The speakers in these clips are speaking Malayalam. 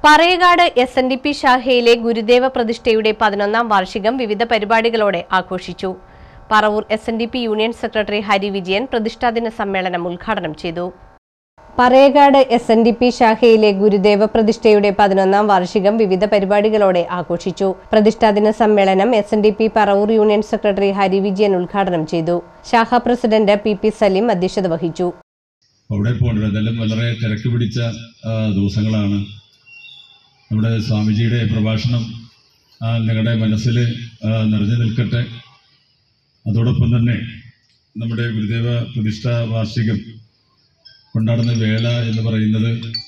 Parayakad S N D P ശാഖയിലെ ഗുരുദേവ പ്രതിഷ്ഠയുടെ പതിനൊന്നാം വാർഷികം വിവിധ പരിപാടികളോടെ ആഘോഷിച്ചു Paravur S N D P union secretary Hari Vijayan പ്രതിഷ്ഠാദിന സമ്മേളനം ഉദ്ഘാടനം ചെയ്തു Parayakad S N D P ശാഖയിലെ ഗുരുദേവ പ്രതിഷ്ഠയുടെ പതിനൊന്നാം വാർഷികം വിവിധ പരിപാടികളോടെ ആഘോഷിച്ചു പ്രതിഷ്ഠാദിന സമ്മേളനം S N D P Paravur union secretary Hari Vijayan ഉദ്ഘാടനം ചെയ്തു ശാഖാ പ്രസിഡന്റ് പി പി സലീം അധ്യക്ഷത വഹിച്ചു അവിടെ പോകേണ്ടത് അതെല്ലാം വളരെ തിരക്ക് പിടിച്ച ആ, ദിവസങ്ങളാണ് നമ്മുടെ സ്വാമിജിയുടെ പ്രഭാഷണം ആ, നിങ്ങളുടെ മനസ്സിൽ ആ, നിറഞ്ഞു നിൽക്കട്ടെ അതോടൊപ്പം തന്നെ നമ്മുടെ ഗുരുദേവ പ്രതിഷ്ഠാ വാർഷികം കൊണ്ടാടുന്ന വേള എന്ന് പറയുന്നത്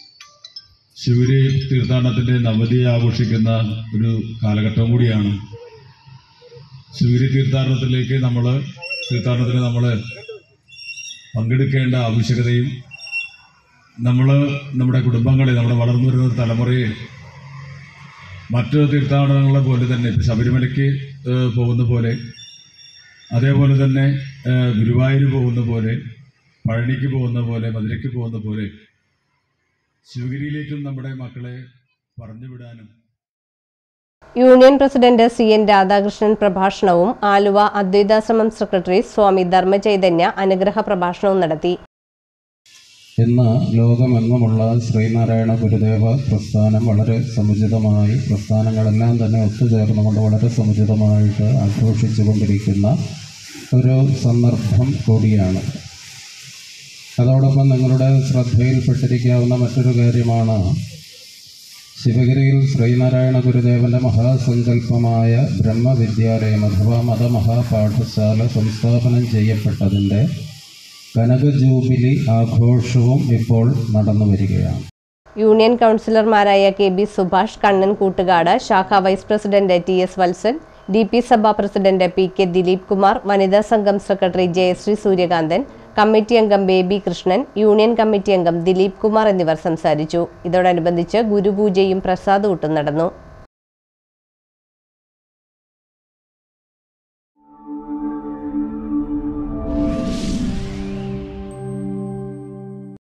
ശിവരി തീർത്ഥാടനത്തിൻ്റെ നവതി ആഘോഷിക്കുന്ന ഒരു കാലഘട്ടം കൂടിയാണ് ശിവരി തീർത്ഥാടനത്തിലേക്ക് നമ്മൾ തീർത്ഥാടനത്തിന് നമ്മൾ പങ്കെടുക്കേണ്ട ആവശ്യകതയും നമ്മൾ നമ്മുടെ കുടുംബങ്ങളെ നമ്മുടെ വളർന്നു വരുന്ന ഒരു തലമുറയെ മറ്റു തീർത്ഥാടനങ്ങളെ പോലെ തന്നെ ഇപ്പം ശബരിമലയ്ക്ക് ഏഹ്, പോകുന്ന പോലെ അതേപോലെ തന്നെ ഏഹ്, ഗുരുവായൂർ പോകുന്ന പോലെ പഴനിക്ക് പോകുന്ന പോലെ മധുരയ്ക്ക് പോകുന്ന പോലെ ശിവഗിരിയിലേക്കും നമ്മുടെ മക്കളെ പറഞ്ഞുവിടാനും union president C N Radhakrishnan പ്രഭാഷണവും ആലുവ അദ്വൈതാശ്രമം സെക്രട്ടറി സ്വാമി ധർമ്മചൈതന്യ അനുഗ്രഹ പ്രഭാഷണവും നടത്തി ഇന്ന് ലോകമെങ്ങുമുള്ള ശ്രീനാരായണ ഗുരുദേവ പ്രസ്ഥാനം വളരെ സമുചിതമായി പ്രസ്ഥാനങ്ങളെല്ലാം തന്നെ ഒത്തുചേർന്നുകൊണ്ട് വളരെ സമുചിതമായിട്ട് ആഘോഷിച്ചു കൊണ്ടിരിക്കുന്ന ഒരു സന്ദർഭം കൂടിയാണ് അതോടൊപ്പം നിങ്ങളുടെ ശ്രദ്ധയിൽപ്പെട്ടിരിക്കാവുന്ന മറ്റൊരു കാര്യമാണ് ശിവഗിരിയിൽ ശ്രീനാരായണ ഗുരുദേവന്റെ മഹാസങ്കല്പമായ ബ്രഹ്മവിദ്യാലയം അഥവാ മതമഹാപാഠശാല സംസ്ഥാപനം ചെയ്യപ്പെട്ടതിൻ്റെ കനക ജൂബിലി ആഘോഷവും ഇപ്പോൾ നടന്നു വരികയാണ് യൂണിയൻ കൗൺസിലർമാരായ കെ ബി സുഭാഷ് കണ്ണൻ കൂട്ടുകാട് ശാഖാ vice president T S Valsan D P സഭ president P K Dileep Kumar വനിതാ സംഘം സെക്രട്ടറി ജയശ്രീ സൂര്യകാന്തൻ കമ്മിറ്റി അംഗം ബേബി കൃഷ്ണൻ യൂണിയൻ കമ്മിറ്റി അംഗം ദിലീപ് കുമാർ എന്നിവർ സംസാരിച്ചു ഇതോടനുബന്ധിച്ച് ഗുരുപൂജയും പ്രസാദൂട്ടും നടന്നു